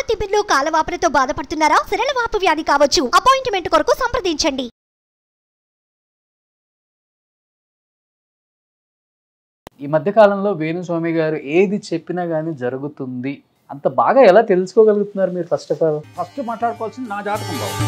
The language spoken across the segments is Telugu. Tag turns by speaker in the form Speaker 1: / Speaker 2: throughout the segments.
Speaker 1: తిమ్మిర్లు కాలవాపులతో బాధపడుతున్నారా సిరలవాపు వ్యాధి కావచ్చు అపాయింట్మెంట్ కొరకు సంప్రదించండి
Speaker 2: ఈ మధ్య కాలంలో వేణుస్వామి గారు ఏది చెప్పినా కానీ జరుగుతుంది అంత బాగా ఎలా తెలుసుకోగలుగుతున్నారు మీరు ఫస్ట్ ఆఫ్ ఆల్
Speaker 3: ఫస్ట్ మాట్లాడుకోవాల్సింది నా జాతకం బాబు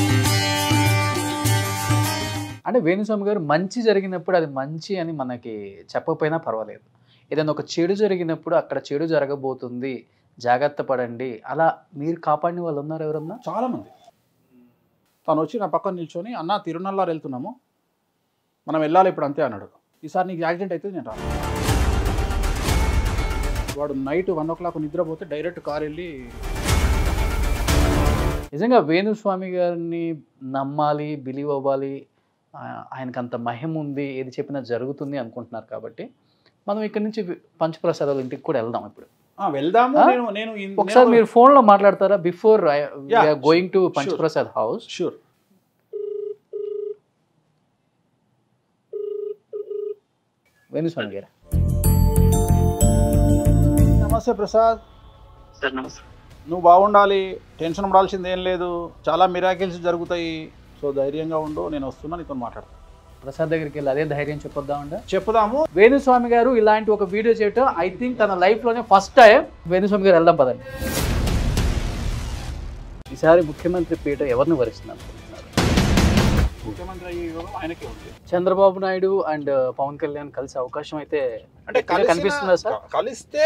Speaker 2: అంటే వేణుస్వామి గారు మంచి జరిగినప్పుడు అది మంచి అని మనకి చెప్పకపోయినా పర్వాలేదు ఏదైనా ఒక చెడు జరిగినప్పుడు అక్కడ చెడు జరగబోతుంది జాగ్రత్త పడండి అలా మీరు కాపాడిన వాళ్ళు ఉన్నారు ఎవరన్నా
Speaker 3: చాలా మంది తను వచ్చి నా పక్కన నిల్చొని అన్న తిరునల్లారు వెళ్తున్నాము మనం వెళ్ళాలి ఇప్పుడు అంతే అన్నాడు ఈసారి నీకు యాక్సిడెంట్ అయితే నేను రాను వాడు నైట్ వన్ ఓ క్లాక్ నిద్రపోతే డైరెక్ట్ కార్ వెళ్ళి
Speaker 2: నిజంగా వేణుస్వామి గారిని నమ్మాలి బిలీవ్ అవ్వాలి ఆ, ఆయనకు అంత మహిమ ఉంది ఏది చెప్పినా జరుగుతుంది అనుకుంటున్నారు కాబట్టి మనం ఇక్కడ నుంచి పంచప్రసాదాల ఇంటికి కూడా వెళ్దాం ఇప్పుడు
Speaker 3: "ఆ, వెళ్దాము
Speaker 2: ఆ?
Speaker 3: నేను నేను ఇన్-
Speaker 2: ఒకసారి
Speaker 3: నేను-
Speaker 2: మీరు ఫోన్లో మాట్లాడతారా before
Speaker 3: Yeah,
Speaker 2: going to
Speaker 3: sure.
Speaker 2: Panchaprasad house
Speaker 3: sure
Speaker 2: Venuswamy garu
Speaker 3: నమస్తే ప్రసాద్
Speaker 4: సార్ నమస్తే
Speaker 3: నువ్వు బాగుండాలి టెన్షన్ పడాల్సింది ఏం లేదు చాలా మిరాకిల్స్ జరుగుతాయి సో ధైర్యంగా ఉండు నేను వస్తున్నా నీతో మాట్లాడతాను
Speaker 2: ప్రసాద్ దగ్గరికి వెళ్ళి అదే ధైర్యం చెప్పొద్దామంట
Speaker 3: చెప్పుదాము
Speaker 2: వేణుస్వామి గారు ఇలాంటి ఒక వీడియో చేయటం ఐ థింక్ తన లైఫ్లోనే ఫస్ట్ టైం వేణుస్వామి గారు వెళ్దాం పదండి ఈసారి ముఖ్యమంత్రి పీట ఎవరిని వరిస్తుంది అనుకుంటున్నారు
Speaker 3: ముఖ్యమంత్రి అయ్యే యోగం ఆయనకే ఉంది
Speaker 2: చంద్రబాబు నాయుడు అండ్ పవన్ కళ్యాణ్ కలిసే అవకాశం అయితే
Speaker 3: అంటే
Speaker 2: గట్టిగా
Speaker 3: కలిసిన-
Speaker 2: కనిపిస్తుందా సార్
Speaker 3: క- కలిస్తే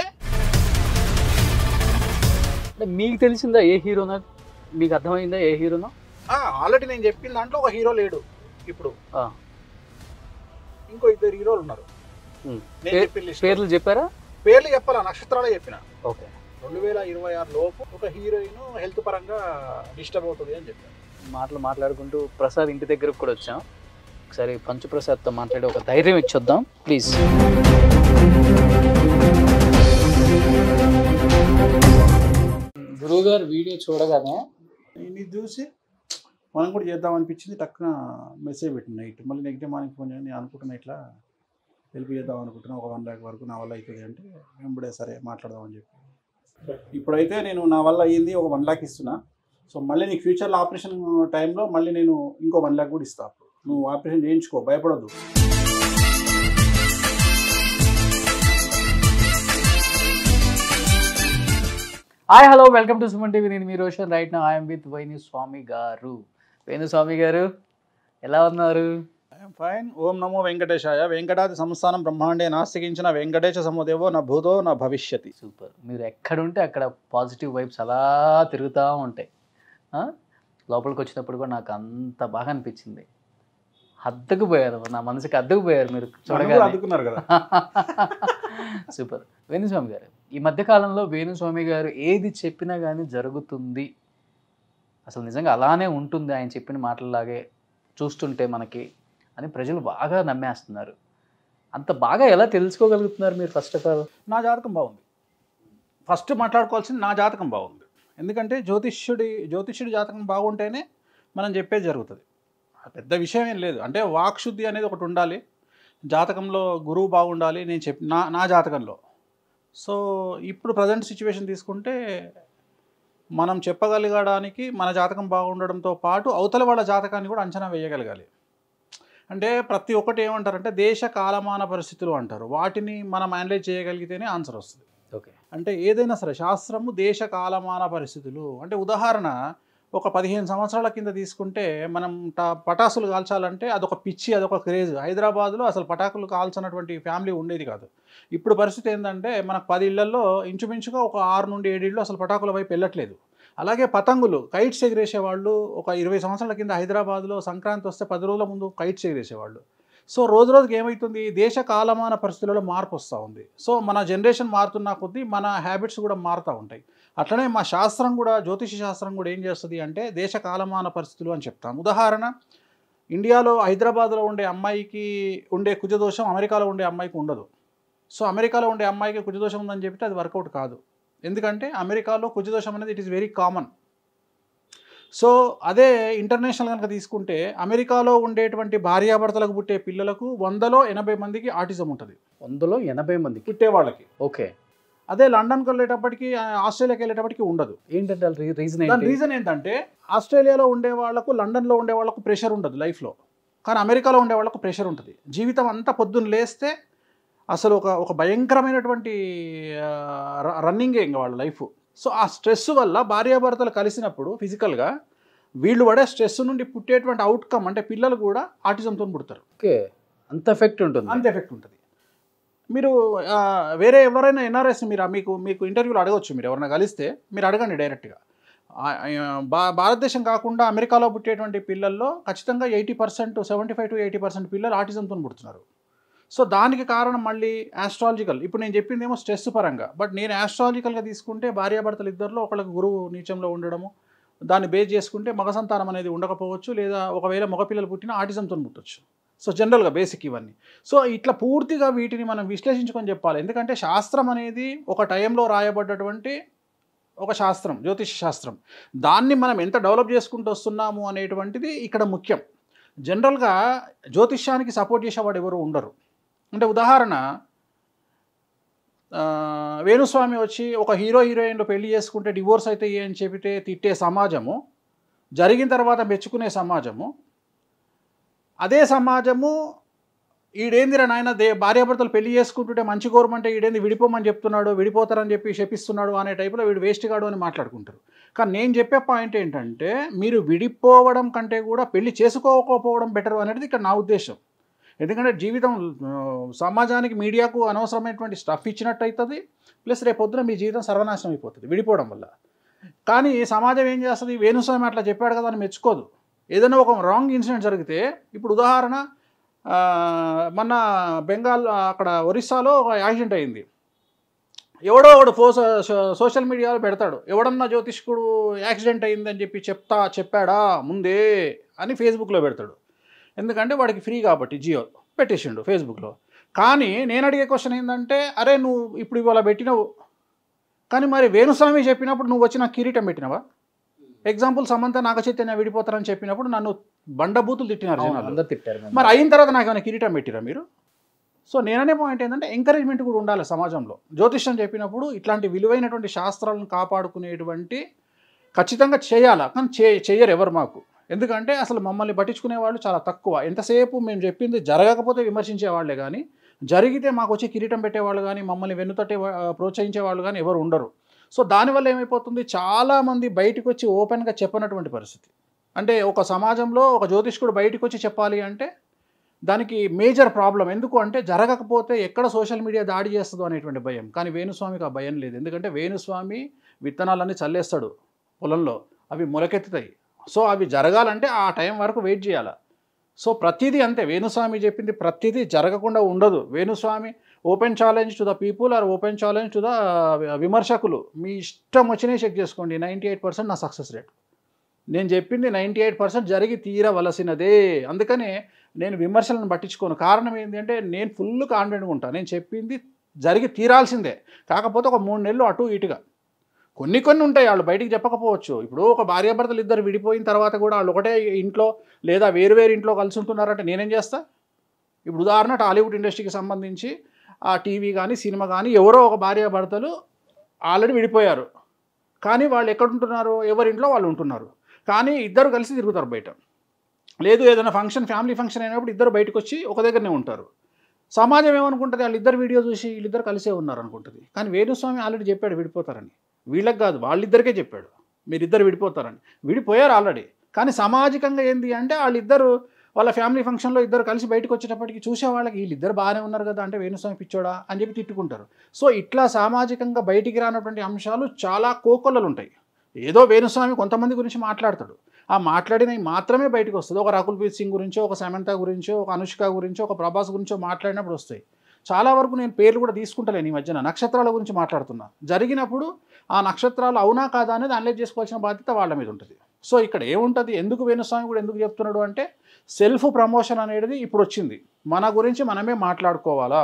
Speaker 2: అంటే మీకు తెలిసిందా ఏ హీరోనో మీకు అర్థమైందా ఏ హీరోనో
Speaker 3: ఆల్రెడీ నేను చెప్పిన దాంట్లో ఒక హీరో లేడు ఇప్పుడు
Speaker 2: ఆ.
Speaker 3: ఇంకో ఇద్దరు హీరోలు ఉన్నారు
Speaker 2: ఉమ్.
Speaker 3: నేను
Speaker 2: పే-
Speaker 3: చెప్పిన లిస్ట్
Speaker 2: పేర్లు చెప్పారా
Speaker 3: పేర్లు చెప్పాలా నక్షత్రాలే చెప్పిన
Speaker 2: ఓకే
Speaker 3: రెండు వేల ఇరవై ఆరు లోపు ఒక హీరోయిన్ హెల్త్ పరంగా డిస్టర్బ్ అవుతుంది అని చెప్పాను
Speaker 2: మాటలు మాట్లాడుకుంటూ ప్రసాద్ ఇంటి దగ్గరకు కూడా వచ్చాం ఒకసారి పంచుప్రసాద్తో మాట్లాడి ఒక ధైర్యం ఇచ్చొద్దాం ప్లీజ్ గురువు గారు వీడియో చూడగానే
Speaker 3: ఇది చూసి మనం కూడా చేద్దాం అనిపించింది టక్కున మెసేజ్ పెట్టిన నైట్ మళ్ళీ నెక్స్ట్ డే మార్నింగ్ ఫోన్ చేయండి నేను అనుకుంటున్నా ఇట్లా హెల్ప్ చేద్దాం అనుకుంటున్నా ఒక వన్ ల్యాక్ వరకు నా వల్ల అవుతుంది అంటే వెంబడే సరే మాట్లాడదామని చెప్పి ఇప్పుడైతే నేను నా వల్ల అయ్యింది ఒక వన్ ల్యాక్ ఇస్తున్నా సో మళ్ళీ నీకు ఫ్యూచర్లో ఆపరేషన్ టైంలో మళ్ళీ నేను ఇంకో వన్ ల్యాక్ కూడా ఇస్తా అప్పుడు నువ్వు ఆపరేషన్ చేయించుకో భయపడొద్దు
Speaker 2: hi hello welcome to Suman TV నేను మీ రోషన్ రైట్ నా ఐఎమ్ విత్ వేణు స్వామి గారు వేణు స్వామి గారు ఎలా ఉన్నారు
Speaker 3: ఐఎమ్ ఫైన్ ఓం నమో వెంకటేశాయ వెంకటాది సంస్థానం బ్రహ్మాండే నాస్తికించిన వెంకటేశ సముదేవో నా భూతో నా భవిష్యతి
Speaker 2: సూపర్ మీరు ఎక్కడుంటే అక్కడ పాజిటివ్ వైబ్స్ అలా తిరుగుతూ ఉంటాయి ఆ? లోపలికి వచ్చినప్పుడు కూడా నాకు అంత బాగా అనిపించింది అద్దకు పోయారు నా మనసుకి అద్దకు పోయారు మీరు
Speaker 3: నన్ను కూడా
Speaker 2: చూడగానే
Speaker 3: అందుకున్నారు కదా
Speaker 2: సూపర్ వేణుస్వామి గారు ఈ మధ్య కాలంలో వేణుస్వామి గారు ఏది చెప్పినా కానీ జరుగుతుంది అసలు నిజంగా అలానే ఉంటుంది ఆయన చెప్పిన మాటలలాగే చూస్తుంటే మనకి అని ప్రజలు బాగా నమ్మేస్తున్నారు అంత బాగా ఎలా తెలుసుకోగలుగుతున్నారు మీరు ఫస్ట్ ఆఫ్ ఆల్
Speaker 3: నా జాతకం బాగుంది ఫస్ట్ మాట్లాడుకోవాల్సింది నా జాతకం బాగుంది ఎందుకంటే జ్యోతిష్యుడి జ్యోతిష్యుడి జాతకం బాగుంటేనే మనం చెప్పేది జరుగుతుంది ఆ పెద్ద విషయం ఏం లేదు అంటే వాక్శుద్ధి అనేది ఒకటి ఉండాలి జాతకంలో గురువు బాగుండాలి నేను చెప్ నా నా జాతకంలో సో ఇప్పుడు ప్రజెంట్ సిచ్యువేషన్ తీసుకుంటే మనం చెప్పగలగడానికి మన జాతకం బాగుండడంతో పాటు అవతల వాళ్ళ జాతకాన్ని కూడా అంచనా వేయగలగాలి అంటే ప్రతి ఒక్కటి ఏమంటారంటే దేశ కాలమాన పరిస్థితులు అంటారు వాటిని మనం అనలైజ్ చేయగలిగితేనే ఆన్సర్ వస్తుంది
Speaker 2: ఓకే
Speaker 3: అంటే ఏదైనా సరే శాస్త్రము దేశ కాలమాన పరిస్థితులు అంటే ఉదాహరణ ఒక పదిహేను సంవత్సరాల కింద తీసుకుంటే మనం ట- పటాసులు కాల్చాలంటే అదొక పిచ్చి అదొక క్రేజ్ హైదరాబాద్లో అసలు పటాకులు కాల్చినటువంటి ఫ్యామిలీ ఉండేది కాదు ఇప్పుడు పరిస్థితి ఏంటంటే మనకు పది ఇళ్లలో ఇంచుమించుగా ఒక ఆరు నుండి ఏడు ఇళ్ళు అసలు పటాకుల వైపు వెళ్ళట్లేదు అలాగే పతంగులు కైట్స్ ఎగిరేసేవాళ్ళు ఒక ఇరవై సంవత్సరాల కింద హైదరాబాద్లో సంక్రాంతి వస్తే పది రోజుల ముందు కైట్స్ ఎగిరేసేవాళ్ళు సో రోజు రోజుకి ఏమవుతుంది దేశ కాలమాన పరిస్థితులలో మార్పు వస్తూ ఉంది సో మన జనరేషన్ మారుతున్న కొద్దీ మన హ్యాబిట్స్ కూడా మారుతూ ఉంటాయి అట్లనే మా శాస్త్రం కూడా జ్యోతిష శాస్త్రం కూడా ఏం చేస్తుంది అంటే దేశ కాలమాన పరిస్థితులు అని చెప్తాం ఉదాహరణ ఇండియాలో హైదరాబాద్లో ఉండే అమ్మాయికి ఉండే కుజదోషం అమెరికాలో ఉండే అమ్మాయికి ఉండదు సో అమెరికాలో ఉండే అమ్మాయికి కుజదోషం ఉందని చెప్తే అది వర్కౌట్ కాదు ఎందుకంటే అమెరికాలో కుజదోషం అనేది it is very common so అదే ఇంటర్నేషనల్ కనుక తీసుకుంటే అమెరికాలో ఉండేటువంటి భార్యాభర్తలకు పుట్టే పిల్లలకు వందలో ఎనభై మందికి ఆటిజం ఉంటుంది
Speaker 2: వందలో ఎనభై మందికి
Speaker 3: పుట్టే వాళ్ళకి
Speaker 2: ఓకే
Speaker 3: అదే లండన్కి వెళ్ళేటప్పటికి ఆ, ఆస్ట్రేలియాకి వెళ్ళేటప్పటికి ఉండదు
Speaker 2: ఏంటంటే రీజన్
Speaker 3: దాని
Speaker 2: ఏంటి
Speaker 3: రీజన్ ఏంటంటే ఆస్ట్రేలియాలో ఉండే వాళ్ళకు లండన్లో ఉండే వాళ్ళకు ప్రెషర్ ఉండదు లైఫ్లో కానీ అమెరికాలో ఉండే వాళ్ళకు ప్రెషర్ ఉంటుంది జీవితం అంతా పొద్దున్న లేస్తే అసలు ఒక ఒక భయంకరమైనటువంటి రన్నింగే ఇంకా వాళ్ళ లైఫ్ సో ఆ స్ట్రెస్ వల్ల భార్యాభర్తలు కలిసినప్పుడు ఫిజికల్గా వీళ్ళు పడే స్ట్రెస్ నుండి పుట్టేటువంటి అవుట్కమ్ అంటే పిల్లలు కూడా ఆటిజంతో పుడతారు
Speaker 2: ఓకే అంత ఎఫెక్ట్ ఉంటుంది
Speaker 3: అంత ఎఫెక్ట్ ఉంటుంది మీరు ఆ, వేరే ఎవరైనా ఎన్ఆర్ఎస్ మీరు మీకు మీకు ఇంటర్వ్యూలో అడగవచ్చు మీరు ఎవరైనా కలిస్తే మీరు అడగండి డైరెక్ట్గా ఆ, ఆ, భా భారతదేశం కాకుండా అమెరికాలో పుట్టేటువంటి పిల్లల్లో ఖచ్చితంగా eighty percent seventy five to eighty percent పిల్లలు ఆటిజంతో పుడుతున్నారు సో దానికి కారణం మళ్ళీ ఆస్ట్రాలజికల్ ఇప్పుడు నేను చెప్పింది ఏమో స్ట్రెస్ పరంగా బట్ నేను ఆస్ట్రాలజికల్గా తీసుకుంటే భార్యాభర్తలు ఇద్దరిలో ఒకళ్ళకి గురువు నీచంలో ఉండడము దాన్ని బేస్ చేసుకుంటే మగ సంతానం అనేది ఉండకపోవచ్చు లేదా ఒకవేళ మగపిల్లలు పుట్టినా ఆటిజంతో పుట్టొచ్చు సో జనరల్గా బేసిక్ ఇవన్నీ సో ఇట్లా పూర్తిగా వీటిని మనం విశ్లేషించుకొని చెప్పాలి ఎందుకంటే శాస్త్రం అనేది ఒక టైంలో రాయబడ్డటువంటి ఒక శాస్త్రం జ్యోతిష శాస్త్రం దాన్ని మనం ఎంత డెవలప్ చేసుకుంటూ వస్తున్నాము అనేటువంటిది ఇక్కడ ముఖ్యం జనరల్గా జ్యోతిష్యానికి సపోర్ట్ చేసేవాడు ఎవరు ఉండరు అంటే ఉదాహరణ ఆ, వేణుస్వామి వచ్చి ఒక హీరో హీరోయిన్లు పెళ్లి చేసుకుంటే డివోర్స్ అయితే అని చెబితే తిట్టే సమాజము జరిగిన తర్వాత మెచ్చుకునే సమాజము అదే సమాజము ఈడేందిరా నాయన దే భార్యాభర్తలు పెళ్లి చేసుకుంటుంటే మంచి కోరమంటే ఈడేంది విడిపోమని చెప్తున్నాడు విడిపోతారని చెప్పి శపిస్తున్నాడు అనే టైపులో వీడు వేస్ట్ కాడు అని మాట్లాడుకుంటారు కానీ నేను చెప్పే పాయింట్ ఏంటంటే మీరు విడిపోవడం కంటే కూడా పెళ్లి చేసుకోకపోవడం బెటర్ అనేది ఇక్కడ నా ఉద్దేశం ఎందుకంటే జీవితం ఆ, సమాజానికి మీడియాకు అనవసరమైనటువంటి స్టఫ్ ఇచ్చినట్టు అవుతుంది ప్లస్ రేపు పొద్దున మీ జీవితం సర్వనాశనం అయిపోతుంది విడిపోవడం వల్ల కానీ సమాజం ఏం చేస్తుంది వేణుస్వామి అట్లా చెప్పాడు కదా అని మెచ్చుకోదు ఏదైనా ఒక రాంగ్ ఇన్సిడెంట్ జరిగితే ఇప్పుడు ఉదాహరణ ఆ, మొన్న బెంగాల్ అక్కడ ఒరిస్సాలో ఒక యాక్సిడెంట్ అయింది ఎవడో ఒకడు ఫో సోషల్ మీడియాలో పెడతాడు ఎవడన్నా జ్యోతిష్కుడు యాక్సిడెంట్ అయిందని చెప్పి చెప్తా చెప్పాడా ముందే అని ఫేస్బుక్లో పెడతాడు ఎందుకంటే వాడికి ఫ్రీ కాబట్టి జియో పెట్టేసిండు ఫేస్బుక్లో కానీ నేను అడిగే క్వశ్చన్ ఏంటంటే అరే నువ్వు ఇప్పుడు ఇవాళ పెట్టినావు కానీ మరి వేణుస్వామి చెప్పినప్పుడు నువ్వు వచ్చి నాకు కిరీటం పెట్టినావా ఎగ్జాంపుల్ సమంత నాగ చైతన్య విడిపోతారని చెప్పినప్పుడు నన్ను బండబూతులు తిట్టినారు
Speaker 2: అవును,
Speaker 3: జనాలు.
Speaker 2: అందరు తిట్టారు
Speaker 3: మరి అయిన తర్వాత నాకు ఏమైనా కిరీటం పెట్టిరా మీరు సో నేననే పాయింట్ ఏంటంటే ఎంకరేజ్మెంట్ కూడా ఉండాలి సమాజంలో జ్యోతిష్యం చెప్పినప్పుడు ఇట్లాంటి విలువైనటువంటి శాస్త్రాలను కాపాడుకునేటువంటి ఖచ్చితంగా చేయాలా కానీ చే చేయరు ఎవరు మాకు ఎందుకంటే అసలు మమ్మల్ని పట్టించుకునే వాళ్ళు చాలా తక్కువ ఎంతసేపు మేము చెప్పింది జరగకపోతే విమర్శించే వాళ్ళే కానీ జరిగితే మాకు వచ్చి కిరీటం పెట్టేవాళ్ళు కానీ మమ్మల్ని వెన్నుతట్టే వా- ప్రోత్సహించే వాళ్ళు కానీ ఎవరు ఉండరు సో దానివల్ల ఏమైపోతుంది చాలామంది బయటకు వచ్చి ఓపెన్గా చెప్పనటువంటి పరిస్థితి అంటే ఒక సమాజంలో ఒక జ్యోతిష్కుడు బయటకు వచ్చి చెప్పాలి అంటే దానికి మేజర్ ప్రాబ్లం ఎందుకు అంటే జరగకపోతే ఎక్కడ సోషల్ మీడియా దాడి చేస్తుందో అనేటువంటి భయం కానీ వేణుస్వామికి ఆ భయం లేదు ఎందుకంటే వేణుస్వామి విత్తనాలన్నీ చల్లేస్తాడు పొలంలో అవి మొలకెత్తుతాయి సో అవి జరగాలంటే ఆ టైం వరకు వెయిట్ చేయాలి సో ప్రతిదీ అంతే వేణుస్వామి చెప్పింది ప్రతిదీ జరగకుండా ఉండదు Venuswamy open challenge to the people are open challenge to the విమర్శకులు మీ ఇష్టం వచ్చినాయి చెక్ చేసుకోండి నైంటీ ఎయిట్ పర్సెంట్ నా సక్సెస్ రేట్ నేను చెప్పింది నైంటీ ఎయిట్ పర్సెంట్ జరిగి తీరవలసినదే అందుకనే నేను విమర్శలను పట్టించుకోను కారణం ఏంటి అంటే నేను ఫుల్ కాన్ఫిడెంట్గా ఉంటాను నేను చెప్పింది జరిగి తీరాల్సిందే కాకపోతే ఒక మూడు నెలలు అటు ఇటుగా కొన్ని కొన్ని ఉంటాయి వాళ్ళు బయటికి చెప్పకపోవచ్చు ఇప్పుడు ఒక భార్యాభర్తలు ఇద్దరు విడిపోయిన తర్వాత కూడా వాళ్ళు ఒకటే ఇంట్లో లేదా వేరు వేరు ఇంట్లో కలిసి ఉంటున్నారంటే నేనేం చేస్తా ఇప్పుడు ఉదాహరణ టాలీవుడ్ ఇండస్ట్రీకి సంబంధించి ఆ టీవీ కానీ సినిమా కానీ ఎవరో ఒక భార్యాభర్తలు ఆల్రెడీ విడిపోయారు కానీ వాళ్ళు ఎక్కడ ఉంటున్నారు ఎవరింట్లో వాళ్ళు ఉంటున్నారు కానీ ఇద్దరు కలిసి తిరుగుతారు బయట లేదు ఏదైనా ఫంక్షన్ ఫ్యామిలీ ఫంక్షన్ అయినప్పుడు ఇద్దరు బయటకు వచ్చి ఒక దగ్గరనే ఉంటారు సమాజం ఏమనుకుంటుంది వాళ్ళిద్దరు వీడియో చూసి వీళ్ళిద్దరు కలిసే ఉన్నారు అనుకుంటుంది కానీ వేణుస్వామి ఆల్రెడీ చెప్పాడు విడిపోతారని వీళ్ళకి కాదు వాళ్ళిద్దరికే చెప్పాడు మీరిద్దరు విడిపోతారని విడిపోయారు ఆల్రెడీ కానీ సామాజికంగా ఏంది అంటే వాళ్ళిద్దరు వాళ్ళ ఫ్యామిలీ ఫంక్షన్లో ఇద్దరు కలిసి బయటకు వచ్చేటప్పటికి చూసే వాళ్ళకి వీళ్ళిద్దరు బాగానే ఉన్నారు కదా అంటే వేణుస్వామి పిచ్చోడా అని చెప్పి తిట్టుకుంటారు సో ఇట్లా సామాజికంగా బయటికి రానటువంటి అంశాలు చాలా కోకొల్లలు ఉంటాయి ఏదో వేణుస్వామి కొంతమంది గురించి మాట్లాడతాడు ఆ మాట్లాడినవి మాత్రమే బయటకు వస్తుంది ఒక రకుల్ ప్రీత్ సింగ్ గురించో ఒక సమంత గురించో ఒక అనుష్క గురించో ఒక ప్రభాస్ గురించో మాట్లాడినప్పుడు వస్తాయి చాలా వరకు నేను పేర్లు కూడా తీసుకుంటలేను ఈ మధ్యన నక్షత్రాల గురించి మాట్లాడుతున్నా జరిగినప్పుడు ఆ నక్షత్రాలు అవునా కాదా అనేది అనలైజ్ చేసుకోవాల్సిన బాధ్యత వాళ్ళ మీద ఉంటుంది సో ఇక్కడ ఏముంటుంది ఎందుకు వేణుస్వామి కూడా ఎందుకు చెప్తున్నాడు అంటే సెల్ఫ్ ప్రమోషన్ అనేది ఇప్పుడు వచ్చింది మన గురించి మనమే మాట్లాడుకోవాలా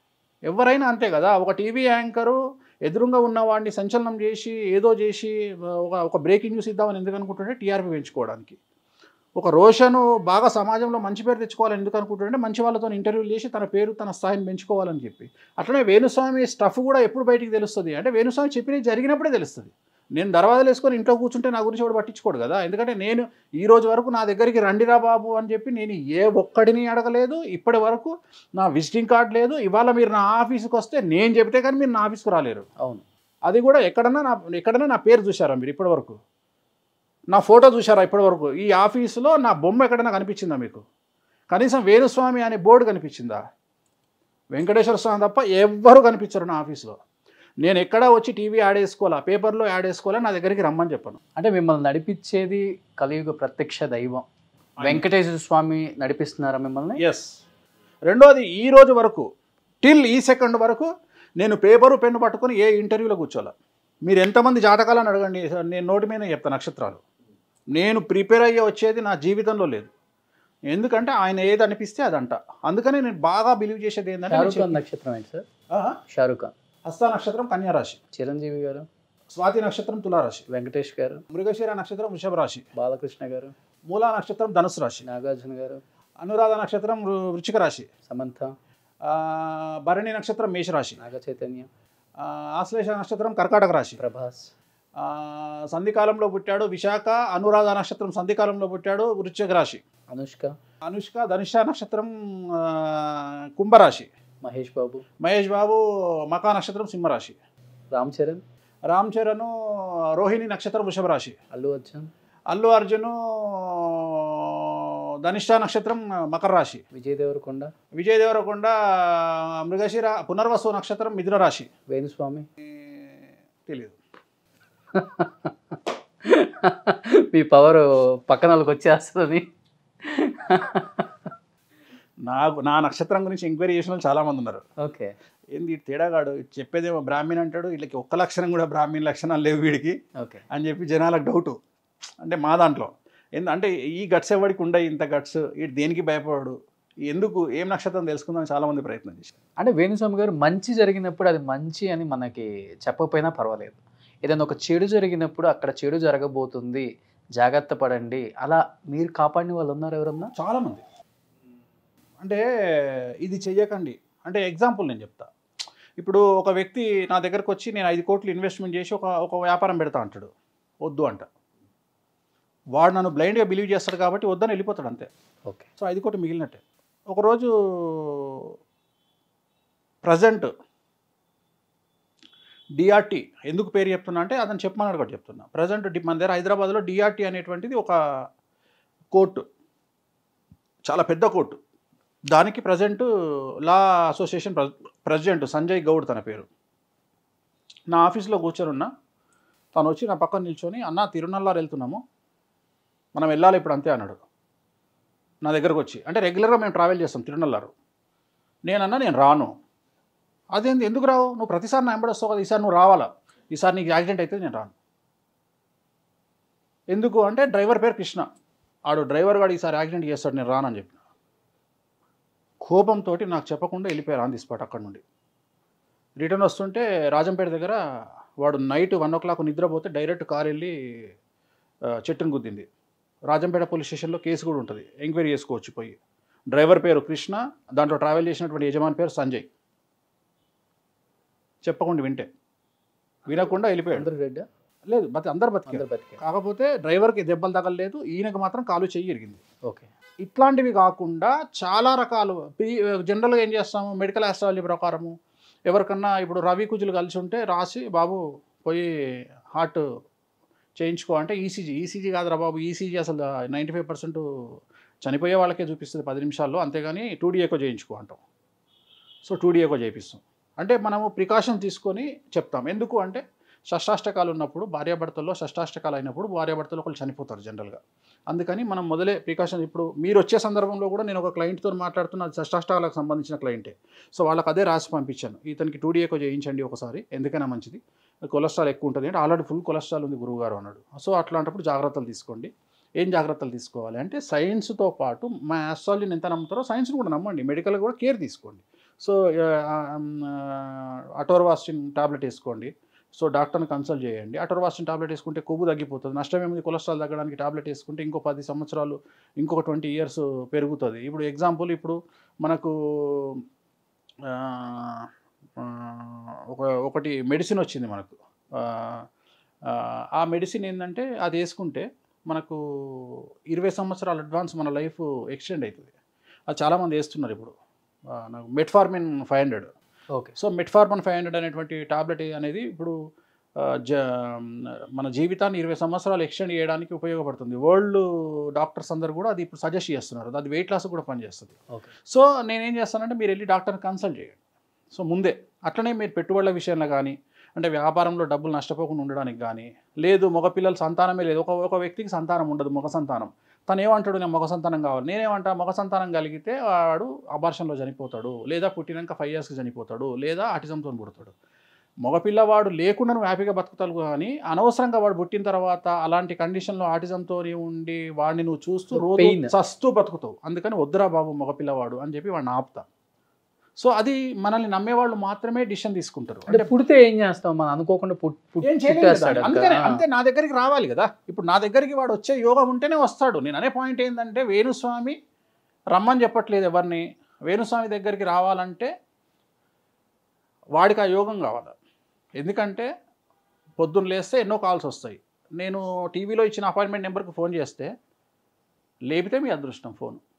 Speaker 3: ఎవరైనా అంతే కదా ఒక టీవీ యాంకరు ఎదురుగా ఉన్న వాడిని సంచలనం చేసి ఏదో చేసి ఒక ఒక బ్రేకింగ్ న్యూస్ ఇద్దామని ఎందుకు అనుకుంటుంటే టీఆర్పీ పెంచుకోవడానికి ఒక రోషను బాగా సమాజంలో మంచి పేరు తెచ్చుకోవాలని ఎందుకు అనుకుంటుంటే మంచి వాళ్ళతో ఇంటర్వ్యూలు చేసి తన పేరు తన స్థాయిని పెంచుకోవాలని చెప్పి అట్లనే వేణుస్వామి స్టఫ్ కూడా ఎప్పుడు బయటికి తెలుస్తుంది అంటే వేణుస్వామి చెప్పినవి జరిగినప్పుడే తెలుస్తుంది నేను దర్వాజాలు వేసుకొని ఇంట్లో కూర్చుంటే నా గురించి వాడు పట్టించుకోడు కదా ఎందుకంటే నేను ఈ రోజు వరకు నా దగ్గరికి రండిరా బాబు అని చెప్పి నేను ఏ ఒక్కడిని అడగలేదు ఇప్పటి వరకు నా విజిటింగ్ కార్డ్ లేదు ఇవాళ మీరు నా ఆఫీస్కి వస్తే నేను చెబితే కానీ మీరు నా ఆఫీస్కి రాలేరు
Speaker 2: అవును
Speaker 3: అది కూడా ఎక్కడన్నా నా ఎక్కడన్నా నా పేరు చూసారా మీరు ఇప్పటివరకు నా ఫోటో చూసారా ఇప్పటివరకు ఈ ఆఫీసులో నా బొమ్మ ఎక్కడైనా కనిపించిందా మీకు కనీసం వేణుస్వామి అనే బోర్డు కనిపించిందా వెంకటేశ్వర స్వామి తప్ప ఎవ్వరూ కనిపించరు నా ఆఫీస్లో నేను ఎక్కడ వచ్చి టీవీ యాడ్ వేసుకోవాలా పేపర్లో యాడ్ వేసుకోవాలా నా దగ్గరికి రమ్మని చెప్పను
Speaker 2: అంటే మిమ్మల్ని నడిపించేది కలియుగ ప్రత్యక్ష దైవం వెంకటేశ్వర స్వామి నడిపిస్తున్నారా మిమ్మల్ని
Speaker 3: ఎస్ రెండోది ఈ రోజు వరకు టిల్ ఈ సెకండ్ వరకు నేను పేపరు పెన్ను పట్టుకొని ఏ ఇంటర్వ్యూలో కూర్చోాల మీరు ఎంతమంది జాతకాలను అడగండి నేను నోటి మీద చెప్తాను నక్షత్రాలు నేను ప్రిపేర్ అయ్యి వచ్చేది నా జీవితంలో లేదు ఎందుకంటే ఆయన ఏది అనిపిస్తే అదంట అందుకని నేను బాగా బిలీవ్ చేసేది ఏంటంటే నేను
Speaker 2: షారుఖ్ ఖాన్
Speaker 3: చెప్పి-
Speaker 2: నక్షత్రం ఏంటి సార్
Speaker 3: ఆహా.
Speaker 2: షారుఖ్ ఖాన్
Speaker 3: హస్త నక్షత్రం కన్యారాశి
Speaker 2: చిరంజీవి గారు
Speaker 3: స్వాతి నక్షత్రం తులారాశి
Speaker 2: వెంకటేష్ గారు
Speaker 3: మృగశిర నక్షత్రం వృషభ రాశి
Speaker 2: బాలకృష్ణ గారు
Speaker 3: మూలా నక్షత్రం ధనుసు రాశి
Speaker 2: నాగార్జున గారు
Speaker 3: అనురాధ నక్షత్రం వృ- వృశ్చిక రాశి
Speaker 2: సమంత
Speaker 3: ఆ, భరణి నక్షత్రం మేషరాశి
Speaker 2: నాగ చైతన్య
Speaker 3: ఆ, ఆశ్లేష నక్షత్రం కర్కాటక రాశి
Speaker 2: ప్రభాస్
Speaker 3: ఆ, సంధికాలంలో పుట్టాడు విశాఖ అనురాధ నక్షత్రం సంధికాలంలో పుట్టాడు వృశ్చిక రాశి
Speaker 2: అనుష్క
Speaker 3: అనుష్క ధనుష నక్షత్రం ఆ, కుంభరాశి
Speaker 2: మహేష్ బాబు
Speaker 3: మహేష్ బాబు మకా నక్షత్రం సింహరాశి
Speaker 2: రామ్ చరణ్
Speaker 3: రామ్ చరణ్ రోహిణి నక్షత్రం వృషభ రాశి
Speaker 2: అల్లు అర్జున్
Speaker 3: అల్లు అర్జును ధనిష్ట నక్షత్రం మకర రాశి
Speaker 2: విజయ్ దేవరకొండ
Speaker 3: విజయ్ దేవరకొండ మృగశిర పునర్వసు నక్షత్రం మిథున రాశి
Speaker 2: వేణుస్వామి
Speaker 3: తెలియదు
Speaker 2: మీ పవర్ పక్కన వాళ్ళకి వచ్చేస్తుందని
Speaker 3: నాకు నా నక్షత్రం గురించి ఎంక్వైరీ చేసిన వాళ్ళు చాలామంది ఉన్నారు
Speaker 2: ఓకే
Speaker 3: ఏంది ఈ తేడాగాడు చెప్పేదేమో బ్రాహ్మణ్ అంటాడు వీళ్ళకి ఒక్క లక్షణం కూడా బ్రాహ్మణ్ లక్షణాలు లేవు వీడికి
Speaker 2: ఓకే
Speaker 3: అని చెప్పి జనాలకు డౌటు అంటే మా దాంట్లో ఎందు అంటే ఈ గట్స్ ఎవరికి ఉండే ఇంత గట్స్ వీడు దేనికి భయపడాడు ఎందుకు ఏం నక్షత్రం తెలుసుకుందాం చాలామంది ప్రయత్నం చేశారు
Speaker 2: అంటే వేణుస్వామి గారు మంచి జరిగినప్పుడు అది మంచి అని మనకి చెప్పకపోయినా పర్వాలేదు ఏదైనా ఒక చెడు జరిగినప్పుడు అక్కడ చెడు జరగబోతుంది జాగ్రత్త పడండి అలా మీరు కాపాడిన వాళ్ళు ఉన్నారు ఎవరన్నా
Speaker 3: చాలామంది అంటే ఇది చెయ్యకండి అంటే ఎగ్జాంపుల్ నేను చెప్తా ఇప్పుడు ఒక వ్యక్తి నా దగ్గరకు వచ్చి నేను ఐదు కోట్లు ఇన్వెస్ట్మెంట్ చేసి ఒక ఒక వ్యాపారం పెడతా అంటాడు వద్దు అంట వాడు నన్ను బ్లైండ్గా బిలీవ్ చేస్తాడు కాబట్టి వద్దని వెళ్ళిపోతాడు అంతే
Speaker 2: ఓకే
Speaker 3: సో ఐదు కోట్లు మిగిలినట్టే ఒకరోజు ప్రజెంట్ డిఆర్టీ ఎందుకు పేరు చెప్తున్నా అంటే అతను చెప్పమన్నాడు కూడా చెప్తున్నా ప్రజెంట్ మన దగ్గర హైదరాబాద్లో డిఆర్టీ అనేటువంటిది ఒక కోర్టు చాలా పెద్ద కోర్టు దానికి present law association president Sanjay Goud తన పేరు నా ఆఫీస్లో కూర్చొని ఉన్నా తను వచ్చి నా పక్కన నిల్చొని అన్న తిరునల్లారు వెళ్తున్నాము మనం వెళ్ళాలి ఇప్పుడు అంతే అన్నాడు నా దగ్గరకు వచ్చి అంటే రెగ్యులర్గా మేము ట్రావెల్ చేస్తాం తిరునల్లారు నేనన్నా నేను రాను అదేంది ఎందుకు రావు నువ్వు ప్రతిసారి నా వెంబడి వస్తావు కదా ఈసారి నువ్వు రావాలా ఈసారి నీకు యాక్సిడెంట్ అయితే నేను రాను ఎందుకు అంటే డ్రైవర్ పేరు కృష్ణ ఆడు డ్రైవర్ గాడు ఈసారి యాక్సిడెంట్ చేస్తాడు నేను రానని చెప్పిన కోపంతో నాకు చెప్పకుండా వెళ్ళిపోయారు ఆన్ ది స్పాట్ అక్కడ నుండి రిటర్న్ వస్తుంటే రాజంపేట దగ్గర వాడు నైట్ వన్ ఓ క్లాక్ నిద్రపోతే డైరెక్ట్ కార్ వెళ్ళి ఆ, చెట్టును గుద్దింది రాజంపేట పోలీస్ స్టేషన్లో కేసు కూడా ఉంటుంది ఎంక్వైరీ చేసుకోవచ్చు పోయి డ్రైవర్ పేరు కృష్ణ దాంట్లో ట్రావెల్ చేసినటువంటి యజమాని పేరు సంజయ్ చెప్పకుండా వింటే వినకుండా వెళ్ళిపోయాడు
Speaker 2: అందరూ రెడ్డా
Speaker 3: లేదు బతి అందరు బతికారు
Speaker 2: అందరు బతికే
Speaker 3: కాకపోతే డ్రైవర్కి దెబ్బలు తగలలేదు ఈయనకు మాత్రం కాలు చెయ్యి ఇరిగింది
Speaker 2: ఓకే
Speaker 3: ఇట్లాంటివి కాకుండా చాలా రకాలు పి- జనరల్గా ఏం చేస్తాము మెడికల్ ఆస్ట్రాలజీ ప్రకారము ఎవరికన్నా ఇప్పుడు రవి కుజులు కలిసి ఉంటే రాసి బాబు పోయి హార్ట్ చేయించుకో అంటే ఈసీజీ ఈసీజీ కాదురా బాబు ఈసీజీ అసలు నైంటీ ఫైవ్ పర్సెంట్ చనిపోయే వాళ్ళకే చూపిస్తుంది పది నిమిషాల్లో అంతేగాని టూ ఎకో చేయించుకో అంటాం సో టూ ఎకో చేయిస్తాం అంటే మనము ప్రికాషన్ తీసుకొని చెప్తాం ఎందుకు అంటే షష్టాష్టకాలు ఉన్నప్పుడు భార్యాభర్తల్లో షష్టాష్టకాలు అయినప్పుడు భార్యాభర్తలు ఒకళ్ళు చనిపోతారు జనరల్గా అందుకని మనం మొదలే ప్రికాషన్ ఇప్పుడు మీరు వచ్చే సందర్భంలో కూడా నేను ఒక క్లయింట్తో మాట్లాడుతున్న అది షష్టాష్టాలకు సంబంధించిన క్లయింటే సో వాళ్ళకి అదే రాసి పంపించాను ఇతనికి టూ ఎకో చేయించండి ఒకసారి ఎందుకైనా మంచిది కొలెస్ట్రాల్ ఎక్కువ ఉంటుంది అంటే ఆల్రెడీ ఫుల్ కొలెస్ట్రాల్ ఉంది గురువుగారు అన్నాడు సో అట్లాంటప్పుడు జాగ్రత్తలు తీసుకోండి ఏం జాగ్రత్తలు తీసుకోవాలి అంటే సైన్స్తో పాటు మా ఆస్ట్రాలజీని ఎంత నమ్ముతారో సైన్స్ని కూడా నమ్మండి మెడికల్ కూడా కేర్ తీసుకోండి సో అటోర్వాస్టిన్ టాబ్లెట్ వేసుకోండి సో డాక్టర్ని కన్సల్ట్ చేయండి అటర్వాసిన్ టాబ్లెట్ వేసుకుంటే కొవ్వు తగ్గిపోతుంది నష్టం ఏముంది కొలెస్ట్రాల్ తగ్గడానికి టాబ్లెట్ వేసుకుంటే ఇంకో పది సంవత్సరాలు ఇంకొక ట్వంటీ ఇయర్స్ పెరుగుతుంది ఇప్పుడు ఎగ్జాంపుల్ ఇప్పుడు మనకు ఆ, ఆ, ఒక ఒకటి మెడిసిన్ వచ్చింది మనకు ఆ, ఆ, ఆ మెడిసిన్ ఏంటంటే అది వేసుకుంటే మనకు ఇరవై సంవత్సరాల అడ్వాన్స్ మన లైఫ్ ఎక్స్టెండ్ అవుతుంది అది చాలామంది వేస్తున్నారు ఇప్పుడు ఆ, నాకు metformin five hundred
Speaker 2: okay
Speaker 3: so metformin five hundred అనేటువంటి టాబ్లెట్ అనేది ఇప్పుడు ఆ, జ మన జీవితాన్ని ఇరవై సంవత్సరాలు ఎక్స్టెండ్ చేయడానికి ఉపయోగపడుతుంది వరల్డ్ డాక్టర్స్ అందరు కూడా అది ఇప్పుడు సజెస్ట్ చేస్తున్నారు అది వెయిట్ లాస్ కూడా పనిచేస్తుంది
Speaker 2: ఓకే
Speaker 3: సో నేనేం చేస్తానంటే మీరు వెళ్ళి డాక్టర్ని కన్సల్ట్ చేయండి సో ముందే అట్లనే మీరు పెట్టుబడుల విషయంలో కానీ అంటే వ్యాపారంలో డబ్బులు నష్టపోకుండా ఉండడానికి కానీ లేదు మగపిల్లల సంతానమే లేదు ఒక ఒక వ్యక్తికి సంతానం ఉండదు మగ సంతానం తను ఏమంటాడు నేను మగ సంతానం కావాలి నేనేమంటా మగ సంతానం కలిగితే వాడు అబార్షన్లో చనిపోతాడు లేదా పుట్టినాక ఫైవ్ ఇయర్స్కి చనిపోతాడు లేదా ఆటిజంతో పుడతాడు మగపిల్లవాడు లేకుండా నువ్వు హ్యాపీగా బతుకుతావు కానీ అనవసరంగా వాడు పుట్టిన తర్వాత అలాంటి కండిషన్లో ఆటిజంతో ఉండి వాడిని నువ్వు చూస్తూ రోజు
Speaker 2: Pain.
Speaker 3: చస్తూ బతుకుతావు అందుకని వద్దురా బాబు మగపిల్లవాడు అని చెప్పి వాడిని ఆపుతా సో అది మనల్ని నమ్మేవాళ్ళు మాత్రమే డిసిషన్ తీసుకుంటారు
Speaker 2: అంటే పుడితే ఏం చేస్తాం మనం అనుకోకుండా పుట్- పుట్-
Speaker 3: ఏం చేయలేదు
Speaker 2: పుట్టేస్తాడు
Speaker 3: కదా.
Speaker 2: అంతే.
Speaker 3: అందుకనే
Speaker 2: ఆ.
Speaker 3: అంతే నా దగ్గరికి రావాలి కదా ఇప్పుడు నా దగ్గరికి వాడు వచ్చే యోగం ఉంటేనే వస్తాడు నేను అనే పాయింట్ ఏంటంటే వేణుస్వామి రమ్మని చెప్పట్లేదు ఎవరిని వేణుస్వామి దగ్గరికి రావాలంటే వాడికి ఆ యోగం కావాలి ఎందుకంటే పొద్దున్న లేస్తే ఎన్నో కాల్స్ వస్తాయి నేను టీవీలో ఇచ్చిన అపాయింట్మెంట్ నెంబర్కి ఫోన్ చేస్తే లేపితే మీ అదృష్టం ఫోన్